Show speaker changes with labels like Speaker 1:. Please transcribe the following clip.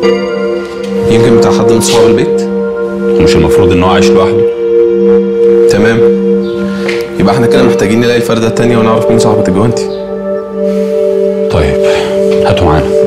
Speaker 1: يمكن بتاع حد من صحاب البيت
Speaker 2: مش المفروض ان هو عايش لوحده
Speaker 1: تمام يبقى احنا كده محتاجين نلاقي الفردة التانية ونعرف مين صاحبة الجوانتي
Speaker 2: طيب هاتوا معانا